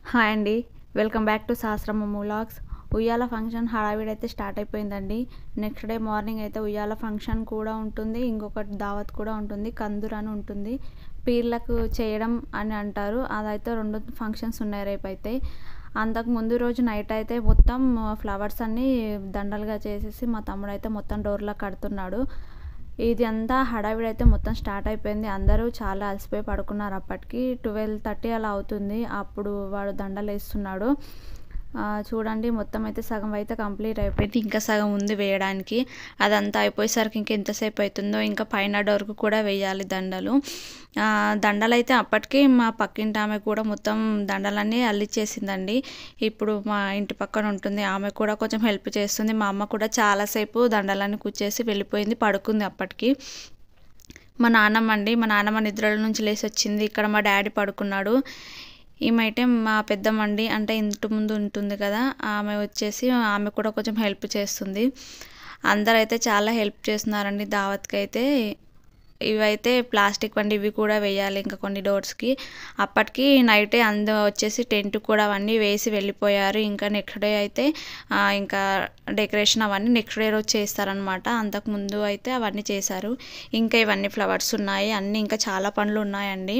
hi అండి welcome back to Sahasramma vlogs ఉయ్యాల function హడావిడి అయితే స్టార్ట్ అయిపోయిందండి నెక్స్ట్ డే మార్నింగ్ అయితే ఉయ్యాల ఫంక్షన్ కూడా ఉంటుంది ఇంకొకటి దావత్ కూడా ఉంటుంది కందూర్ అని ఉంటుంది పీర్లకు చేయడం అని అంటారు అదైతే రెండు ఫంక్షన్స్ ఉన్నాయి రేపు అయితే అంతకు ముందు రోజు నైట్ అయితే మొత్తం ఫ్లవర్స్ అన్నీ దండలుగా చేసేసి మా తమ్ముడు అయితే మొత్తం డోర్లా కడుతున్నాడు ఇది అంతా హడావిడి అయితే మొత్తం స్టార్ట్ అయిపోయింది అందరూ చాలా అలసిపోయి పడుకున్నారు అప్పటికి ట్వెల్వ్ థర్టీ అలా అవుతుంది అప్పుడు వాడు దండలు వేస్తున్నాడు ఆ, చూడండి మొత్తం అయితే సగం అయితే కంప్లీట్ అయిపోయింది ఇంకా సగం ఉంది వేయడానికి అదంతా అయిపోయేసరికి ఇంకా ఎంతసేపు అవుతుందో ఇంకా పైన డోర్కు కూడా వేయాలి దండలు ఆ, దండలు అయితే అప్పటికి మా పక్కింటి ఆమె కూడా మొత్తం దండలన్నీ అల్లిచ్చేసిందండి ఇప్పుడు మా ఇంటి పక్కన ఉంటుంది ఆమె కూడా కొంచెం హెల్ప్ చేస్తుంది మా అమ్మ కూడా చాలాసేపు దండలన్నీ కూర్చేసి వెళ్ళిపోయింది పడుకుంది అప్పటికి మా నాన్నమ్మ అండి మా నాన్నమ్మ నిద్రల నుంచి లేచి వచ్చింది ఇక్కడ మా డాడీ పడుకున్నాడు ఈమె అయితే మా పెద్దమ్మ అండి అంటే ఇంటి ముందు ఉంటుంది కదా ఆమె వచ్చేసి ఆమె కూడా కొంచెం హెల్ప్ చేస్తుంది అందరూ అయితే చాలా హెల్ప్ చేస్తున్నారండి దావత్కి అయితే ఇవైతే ప్లాస్టిక్ వండి ఇవి కూడా వేయాలి ఇంకా కొన్ని డోర్స్కి అప్పటికి నైటే అందు వచ్చేసి టెంట్ కూడా అవన్నీ వేసి వెళ్ళిపోయారు ఇంకా నెక్స్ట్ డే అయితే ఆ, ఇంకా డెకరేషన్ అవన్నీ నెక్స్ట్ డే రోజు చేస్తారనమాట అంతకుముందు అయితే అవన్నీ చేశారు ఇంకా ఇవన్నీ ఫ్లవర్స్ ఉన్నాయి అన్నీ ఇంకా చాలా పనులు ఉన్నాయండి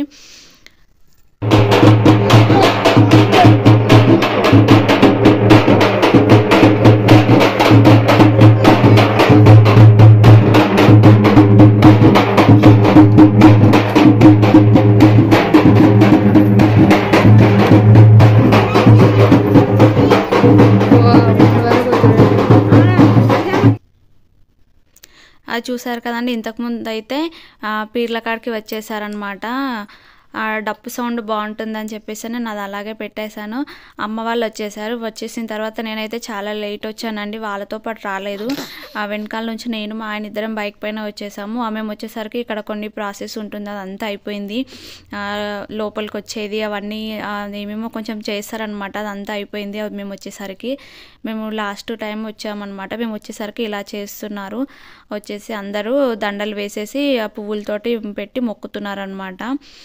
అది చూసారు కదండి ఇంతకుముందు అయితే ఆ, పీర్ల కాడికి వచ్చేసారనమాట ఆ డప్పు సౌండ్ బాగుంటుందని చెప్పేసి నేను అది అలాగే పెట్టేశాను అమ్మ వాళ్ళు వచ్చేసారు వచ్చేసిన తర్వాత నేనైతే చాలా లేట్ వచ్చానండి వాళ్ళతో పాటు రాలేదు ఆ వెనకాల నుంచి నేను మా ఆయన ఇద్దరం బైక్ పైన వచ్చేసాము ఆమె వచ్చేసరికి ఇక్కడ కొన్ని ప్రాసెస్ ఉంటుంది అదంతా అయిపోయింది ఆ, లోపలికి వచ్చేది అవన్నీ ఆ, ఏమేమో కొంచెం చేస్తారనమాట అదంతా అయిపోయింది అది మేము వచ్చేసరికి మేము లాస్ట్ టైం వచ్చామన్నమాట మేము వచ్చేసరికి ఇలా చేస్తున్నారు వచ్చేసి అందరూ దండలు వేసేసి ఆ పువ్వులతోటి పెట్టి మొక్కుతున్నారనమాట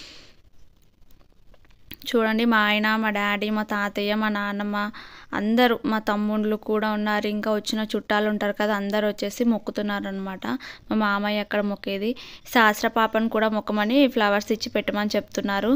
చూడండి మా ఆయన మా డాడీ మా తాతయ్య మా నాన్నమ్మ అందరూ మా తమ్ముళ్ళు కూడా ఉన్నారు ఇంకా వచ్చిన చుట్టాలు ఉంటారు కదా అందరూ వచ్చేసి మొక్కుతున్నారు అనమాట మా మామయ్య అక్కడ మొక్కేది శాస్త్ర పాపను కూడా మొక్కమని ఫ్లవర్స్ ఇచ్చి పెట్టమని చెప్తున్నారు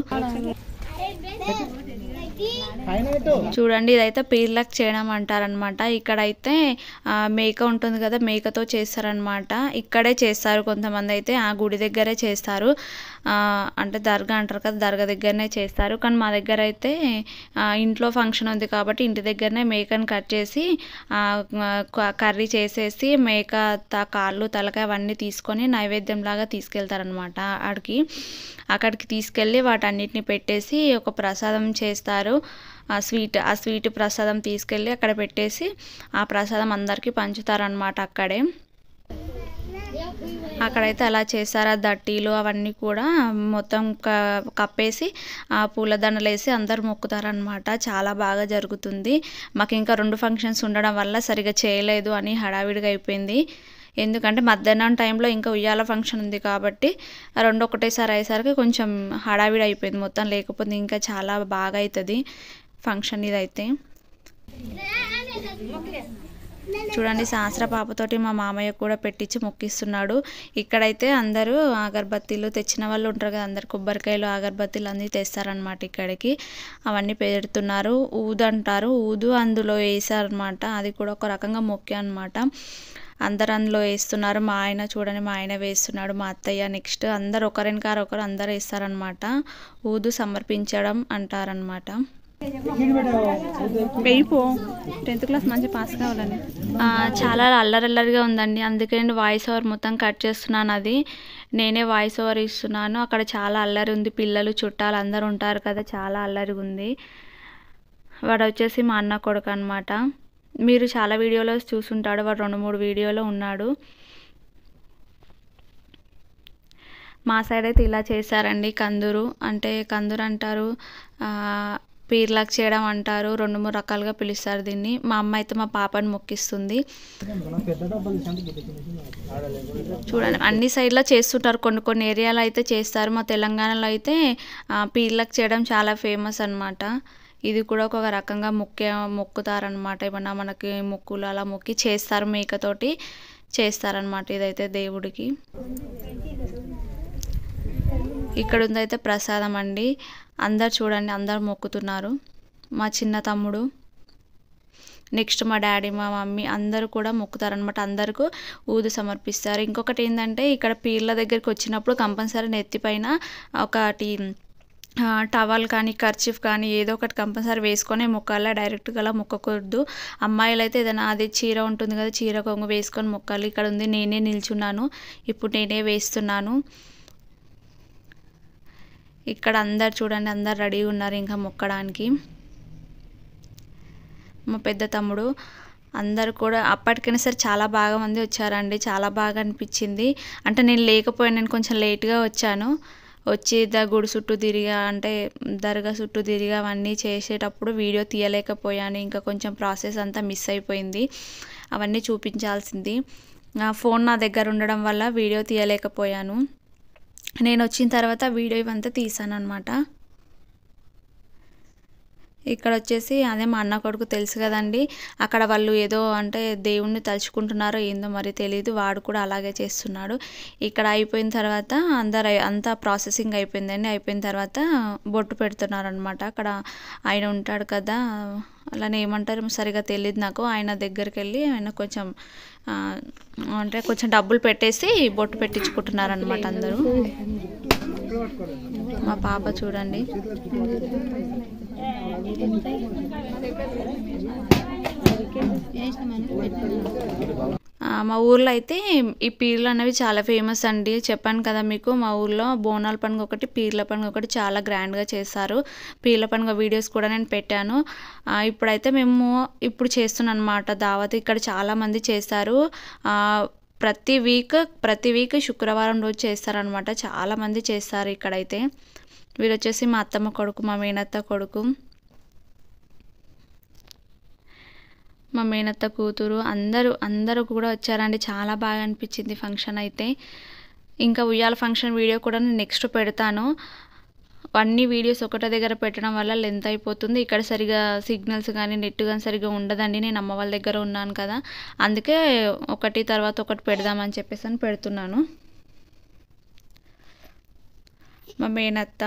చూడండి ఇదైతే పీర్లకు చేయడం అంటారనమాట ఇక్కడైతే ఆ, మేక ఉంటుంది కదా మేకతో చేస్తారనమాట ఇక్కడే చేస్తారు కొంతమంది అయితే ఆ గుడి దగ్గరే చేస్తారు ఆ, అంటే దర్గా అంటారు కదా దర్గా దగ్గరనే చేస్తారు కానీ మా దగ్గర అయితే ఆ, ఇంట్లో ఫంక్షన్ ఉంది కాబట్టి ఇంటి దగ్గరనే మేకను కట్ చేసి ఆ, క- కర్రీ చేసేసి మేక త- కాళ్ళు తలకాయ అవన్నీ తీసుకొని నైవేద్యం లాగా తీసుకెళ్తారనమాట ఆడికి అక్కడికి తీసుకెళ్ళి వాటన్నిటిని పెట్టేసి ఒక ప్రసాదం చేస్తారు ఆ స్వీట్ ఆ స్వీట్ ప్రసాదం తీసుకెళ్ళి అక్కడ పెట్టేసి ఆ ప్రసాదం అందరికీ పంచుతారనమాట అక్కడే అక్కడైతే అలా చేశారు ఆ దట్టీలు అవన్నీ కూడా మొత్తం క- కప్పేసి ఆ పూలదండలు వేసి అందరు మొక్కుతారనమాట చాలా బాగా జరుగుతుంది మాకు ఇంకా రెండు ఫంక్షన్స్ ఉండడం వల్ల సరిగా చేయలేదు అని హడావిడిగా అయిపోయింది ఎందుకంటే మధ్యాహ్నం టైంలో ఇంకా ఉయ్యాల ఫంక్షన్ ఉంది కాబట్టి ఆ రెండు ఒకటేసారి అయ్యేసరికి కొంచెం హడావిడి అయిపోయింది మొత్తం లేకపోతే ఇంకా చాలా బాగా అవుతుంది ఫంక్షన్ ఇదైతే చూడండి శాస్త్ర పాపతోటి మా మామయ్య కూడా పెట్టించి మొక్కిస్తున్నాడు ఇక్కడైతే అందరూ అగరబత్తీలు తెచ్చిన వాళ్ళు ఉంటారు కదా అందరు కొబ్బరికాయలు అగరబత్తీలు అన్నీ తెస్తారనమాట ఇక్కడికి అవన్నీ పెడుతున్నారు ఊదు అంటారు ఊదు అందులో వేసారనమాట అది కూడా ఒక రకంగా మొక్కి అనమాట అందరు అందులో వేస్తున్నారు మా ఆయన చూడండి మా ఆయన వేస్తున్నాడు మా అత్తయ్య నెక్స్ట్ అందరు ఒకరినికారు ఒకరు అందరు వేస్తారనమాట ఊదు సమర్పించడం అంటారనమాట వెయ్యిపో టెన్త్ క్లాస్ మంచి పాస్ కావాలని చాలా అల్లరల్లరిగా ఉందండి అందుకే నేను వాయిస్ ఓవర్ మొత్తం కట్ చేస్తున్నాను అది నేనే వాయిస్ ఓవర్ ఇస్తున్నాను అక్కడ చాలా అల్లరి ఉంది పిల్లలు చుట్టాలు అందరు ఉంటారు కదా చాలా అల్లరిగా ఉంది వాడు వచ్చేసి మా అన్న కొడుకు అనమాట మీరు చాలా వీడియోలో చూసుంటాడు వాడు రెండు మూడు వీడియోలో ఉన్నాడు మా సైడ్ అయితే ఇలా చేశారండి కందూరు అంటే కందూరు అంటారు ఆ, పీర్లకు చేయడం అంటారు రెండు మూడు రకాలుగా పిలుస్తారు దీన్ని మా అమ్మ అయితే మా పాపని మొక్కిస్తుంది చూడండి అన్ని సైడ్లో చేస్తుంటారు కొన్ని కొన్ని ఏరియాలో అయితే చేస్తారు మా తెలంగాణలో అయితే ఆ, పీర్లకు చేయడం చాలా ఫేమస్ అన్నమాట ఇది కూడా ఒక రకంగా మొక్కే మొక్కుతారనమాట ఏమన్నా మనకి మొక్కులు అలా మొక్కి చేస్తారు మేకతోటి చేస్తారనమాట ఇదైతే దేవుడికి ఇక్కడ ఉందైతే ప్రసాదం అండి అందరు చూడండి అందరు మొక్కుతున్నారు మా చిన్న తమ్ముడు నెక్స్ట్ మా డాడీ మా మమ్మీ అందరూ కూడా మొక్కుతారనమాట అందరికీ ఊదు సమర్పిస్తారు ఇంకొకటి ఏంటంటే ఇక్కడ పీర్ల దగ్గరికి వచ్చినప్పుడు కంపల్సరీ నెత్తిపైన ఒకటి ఆ, టవల్ కానీ కర్చీఫ్ కానీ ఏదో ఒకటి కంపల్సరీ వేసుకొని మొక్కాలి డైరెక్ట్గా అలా మొక్కకూడదు అమ్మాయిలు అయితే ఏదైనా అది చీర ఉంటుంది కదా చీర కొంగు వేసుకొని మొక్కాలి ఇక్కడ ఉంది నేనే నిల్చున్నాను ఇప్పుడు నేనే వేస్తున్నాను ఇక్కడ అందరు చూడండి అందరు రెడీ ఉన్నారు ఇంకా మొక్కడానికి మా పెద్ద తమ్ముడు అందరు కూడా అప్పటికైనా సరే చాలా బాగా మంది వచ్చారండి చాలా బాగా అనిపించింది అంటే నేను లేకపోయాను నేను కొంచెం లేట్గా వచ్చాను వచ్చి ద గుడి చుట్టూ తిరిగా అంటే దర్గా చుట్టూ తిరిగా అవన్నీ చేసేటప్పుడు వీడియో తీయలేకపోయాను ఇంకా కొంచెం ప్రాసెస్ అంతా మిస్ అయిపోయింది అవన్నీ చూపించాల్సింది నా ఫోన్ నా దగ్గర ఉండడం వల్ల వీడియో తీయలేకపోయాను నేను వచ్చిన తర్వాత వీడియో ఇవంతా తీసాను అనమాట ఇక్కడ వచ్చేసి అదే మా అన్న కొడుకు తెలుసు కదండి అక్కడ వాళ్ళు ఏదో అంటే దేవుణ్ణి తలుచుకుంటున్నారో ఏందో మరి తెలియదు వాడు కూడా అలాగే చేస్తున్నాడు ఇక్కడ అయిపోయిన తర్వాత అందరు అంతా ప్రాసెసింగ్ అయిపోయిందండి అయిపోయిన తర్వాత బొట్టు పెడుతున్నారు అనమాట అక్కడ ఆయన ఉంటాడు కదా అలానే ఏమంటారు సరిగా తెలియదు నాకు ఆయన దగ్గరికి వెళ్ళి ఆయన కొంచెం ఆ, అంటే కొంచెం డబ్బులు పెట్టేసి బొట్టు పెట్టించుకుంటున్నారు అనమాట అందరూ మా పాప చూడండి ఆ, మా ఊర్లో అయితే ఈ పీర్లు అనేవి చాలా ఫేమస్ అండి చెప్పాను కదా మీకు మా ఊర్లో బోనాల పండుగ ఒకటి పీర్ల పండుగ ఒకటి చాలా గ్రాండ్గా చేస్తారు పీర్ల పండుగ వీడియోస్ కూడా నేను పెట్టాను ఆ, ఇప్పుడైతే మేము ఇప్పుడు చేస్తున్నాం అనమాట దావత్ ఇక్కడ చాలా మంది చేస్తారు ఆ, ప్రతి వీక్ ప్రతి వీక్ శుక్రవారం రోజు చేస్తారనమాట చాలా మంది చేస్తారు ఇక్కడైతే వీరు వచ్చేసి మా అత్తమ్మ కొడుకు మా మేనత్త కొడుకు మా మేనత్త కూతురు అందరూ అందరూ కూడా వచ్చారండి చాలా బాగా అనిపించింది ఫంక్షన్ అయితే ఇంకా ఉయ్యాల ఫంక్షన్ వీడియో కూడా నేను నెక్స్ట్ పెడతాను అన్ని వీడియోస్ ఒకటే దగ్గర పెట్టడం వల్ల లెంత్ అయిపోతుంది ఇక్కడ సరిగా సిగ్నల్స్ కానీ నెట్ కానీ సరిగా ఉండదండి నేను అమ్మ వాళ్ళ దగ్గర ఉన్నాను కదా అందుకే ఒకటి తర్వాత ఒకటి పెడదామని చెప్పేసి అని పెడుతున్నాను మా మేనత్త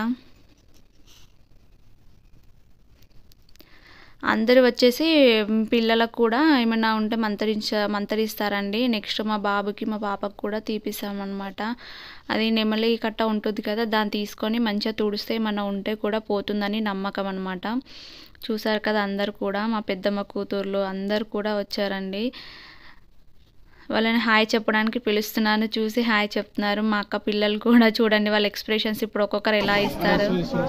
అందరూ వచ్చేసి మ్, పిల్లలకు కూడా ఏమైనా ఉంటే మంతరించ మంతరిస్తారండి నెక్స్ట్ మా బాబుకి మా పాపకు కూడా తీపిస్తామన్నమాట అది నెమలి కట్ట ఉంటుంది కదా దాన్ని తీసుకొని మంచిగా తుడిస్తే ఏమన్నా ఉంటే కూడా పోతుందని నమ్మకం అనమాట చూసారు కదా అందరు కూడా మా పెద్దమ్మ కూతుర్లు అందరు కూడా వచ్చారండి వాళ్ళని హాయ్ చెప్పడానికి పిలుస్తున్నాను చూసి హాయ్ చెప్తున్నారు మా అక్క పిల్లలు కూడా చూడండి వాళ్ళ ఎక్స్ప్రెషన్స్ ఇప్పుడు ఒక్కొక్కరు ఎలా ఇస్తారు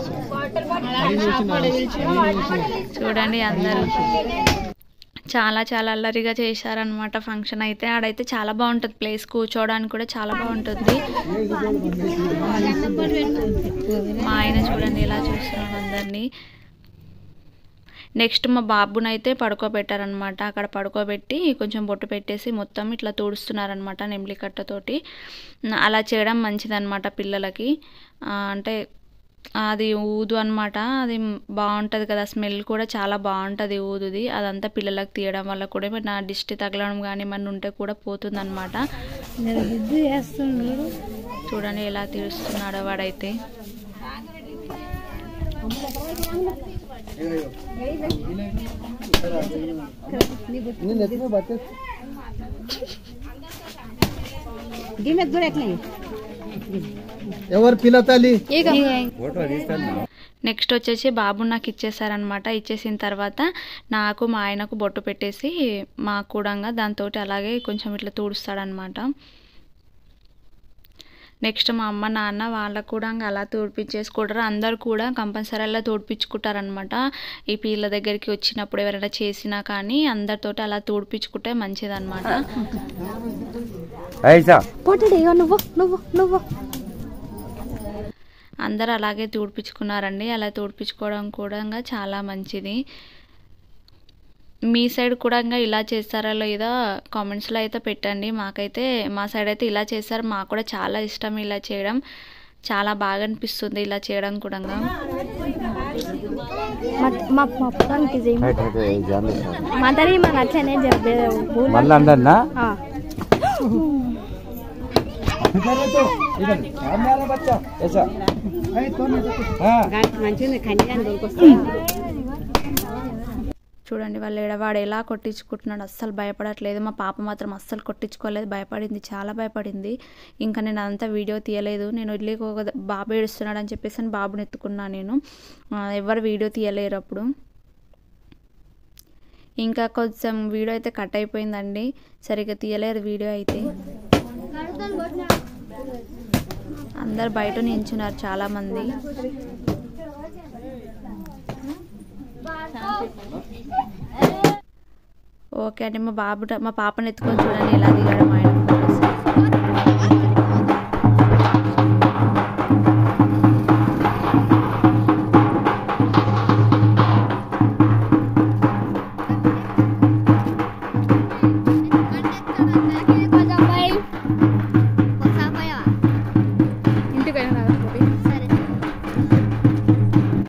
చూడండి అందరూ చాలా చాలా అల్లరిగా చేశారనమాట ఫంక్షన్ అయితే ఆడైతే చాలా బాగుంటుంది ప్లేస్ కూర్చోవడానికి కూడా చాలా బాగుంటుంది మా ఆయన చూడండి ఎలా చూస్తున్నాడు అందరినీ నెక్స్ట్ మా బాబునైతే పడుకోబెట్టారనమాట అక్కడ పడుకోబెట్టి కొంచెం బొట్టు పెట్టేసి మొత్తం ఇట్లా తుడుస్తున్నారనమాట నెమ్లి కట్టతోటి అలా చేయడం మంచిదన్నమాట పిల్లలకి ఆ, అంటే అది ఊదు అనమాట అది బాగుంటుంది కదా స్మెల్ కూడా చాలా బాగుంటుంది ఊదుది అదంతా పిల్లలకు తీయడం వల్ల కూడా ఏమైనా దిష్టి తగలడం కానీ ఏమన్నా ఉంటే కూడా పోతుందన్నమాట చూడండి ఎలా తీరుస్తున్నాడో వాడైతే ఎవరు పిల్లతల్లి నెక్స్ట్ వచ్చేసి బాబు నాకు ఇచ్చేసారనమాట ఇచ్చేసిన తర్వాత నాకు మా ఆయనకు బొట్టు పెట్టేసి మా కూడంగా దాంతో అలాగే కొంచెం ఇట్లా తుడుస్తాడనమాట నెక్స్ట్ మా అమ్మ నాన్న వాళ్ళకు కూడా ఇంకా అలా తోడిపించేసుకుంటారు అందరు కూడా కంపల్సరీ అలా తోడిపించుకుంటారనమాట ఈ పీర్ల దగ్గరికి వచ్చినప్పుడు ఎవరైనా చేసినా కానీ అందరితోటి అలా తోడిపించుకుంటే మంచిదన్నమాట ఐసా పోటీ నువ్వు నువ్వు నువ్వు అందరూ అలాగే తూడిపించుకున్నారండి అలా తూడిపించుకోవడం కూడా ఇంకా చాలా మంచిది మీ సైడ్ కూడా ఇంకా ఇలా చేస్తారా లేదా కామెంట్స్లో అయితే పెట్టండి మాకైతే మా సైడ్ అయితే ఇలా చేస్తారు మాకు కూడా చాలా ఇష్టం ఇలా చేయడం చాలా బాగా అనిపిస్తుంది ఇలా చేయడం కూడా మా పప్పానికి హైట్ హైట్ जान लेता మాతరి మన అట్లనే చెప్పే మళ్ళీ అందరు నా इधर है तो इधर सामने वाला बच्चा ऐसा हाँ చూడండి వాళ్ళు ఎడవాడు ఎలా కొట్టించుకుంటున్నాడు అస్సలు భయపడట్లేదు మా పాప మాత్రం అస్సలు కొట్టించుకోలేదు భయపడింది చాలా భయపడింది ఇంకా నేను అదంతా వీడియో తీయలేదు నేను వెళ్ళి ఒక బాబు ఏడుస్తున్నాడు అని చెప్పేసి అని బాబుని ఎత్తుకున్నా నేను ఆ, ఎవరు వీడియో తీయలేరు అప్పుడు ఇంకా కొంచెం వీడియో అయితే కట్ అయిపోయిందండి సరిగ్గా తీయలేరు వీడియో అయితే అందరు బయట నించున్నారు చాలామంది ఓకే అండి మా బాబు మా పాపని ఎత్తుకొని చూడండి ఎలా దిగాడు మా ఆయన ఫోటోస్